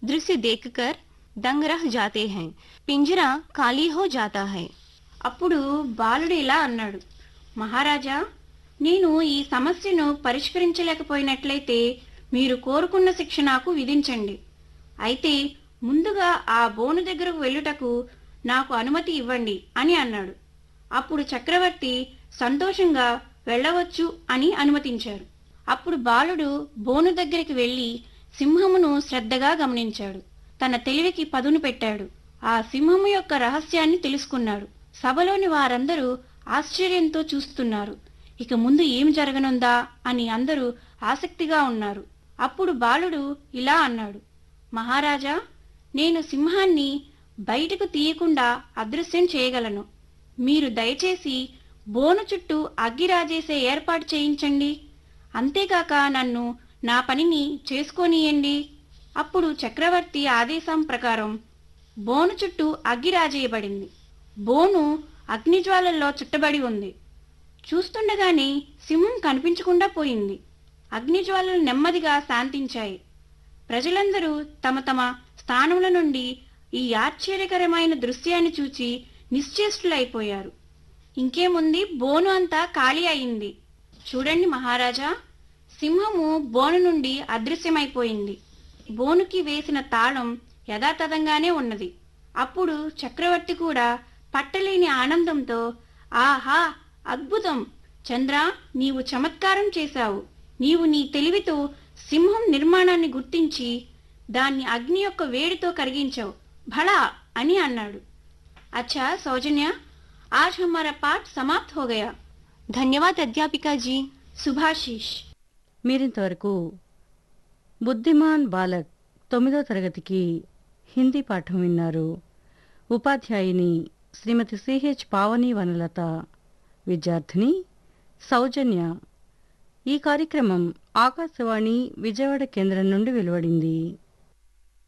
दृश्य देखकर दंग रह जाते हैं पिंजरा खाली हो जाता है అప్పుడు బాలుడు ఇలా అన్నాడు మహారాజా నేను ఈ సమస్యను పరిష్కరించలేకపోయినట్లయితే మీరు కోరుకున్న శిక్ష నాకు విధించండి అయితే ముందుగా ఆ బోను దగ్గరకు వెళ్ళుటకు నాకు అనుమతి ఇవ్వండి అని అన్నాడు అప్పుడు చక్రవర్తి సంతోషంగా వెళ్ళవచ్చు అని అనుమతించారు అప్పుడు బాలుడు బోను దగ్గరికి వెళ్ళి సింహమును శ్రద్ధగా గమనించాడు తన తెలివికి పదును పెట్టాడు ఆ సింహము యొక్క రహస్యాన్ని తెలుసుకున్నాడు సభలోని వారందరూ ఆశ్చర్యంతో చూస్తున్నారు ఇక ముందు ఏం జరగనుందా అని అందరూ ఆసక్తిగా ఉన్నారు అప్పుడు బాలుడు ఇలా అన్నాడు మహారాజా నేను సింహాన్ని బయటకు తీయకుండా అదృశ్యం చేయగలను మీరు దయచేసి బోను చుట్టూ అగ్గి రాజేసే ఏర్పాటు చేయించండి అంతేకాక నన్ను నా పనిని చేసుకోనియండి అప్పుడు చక్రవర్తి ఆదేశం ప్రకారం బోను చుట్టూ అగ్గి రాజేయబడింది బోను అగ్నిజ్వాలల్లో చుట్టబడి ఉంది చూస్తుండగానే సింహం కనిపించకుండా పోయింది అగ్నిజ్వాలలు నెమ్మదిగా శాంతించాయి ప్రజలందరూ తమ తమ స్థానముల నుండి ఈ ఆశ్చర్యకరమైన దృశ్యాన్ని చూచి నిశ్చేష్టులైపోయారు ఇంకేముంది బోను అంతా ఖాళీ అయింది చూడండి మహారాజా సింహము బోను నుండి అదృశ్యమైపోయింది బోనుకి వేసిన తాళం యథాతథంగానే ఉన్నది అప్పుడు చక్రవర్తి కూడా పట్టలేని ఆనందంతో ఆహా అద్భుతం చంద్ర నీవు చమత్కారం చేశావు నీవు నీ తెలివితో సింహం నిర్మాణాన్ని గుర్తించి దాన్ని అగ్ని యొక్క వేడితో కరిగించావు భళా అని అన్నాడు अच्छा सौजन्या आज हमारा पाठ समाप्त हो गया धन्यवाद अध्यापिका जी सुभाषिश మీరింతవరకు బుద్ధిమాన్ బాలక్ తొమ్మిదో తరగతికి హిందీ పాఠం విన్నారు ఉపాధ్యాయుని శ్రీమతి సిహెచ్ పావని వనలత విద్యార్థిని సౌజన్య ఈ కార్యక్రమం ఆకాశవాణి విజయవాడ కేంద్రం నుండి వెలువడింది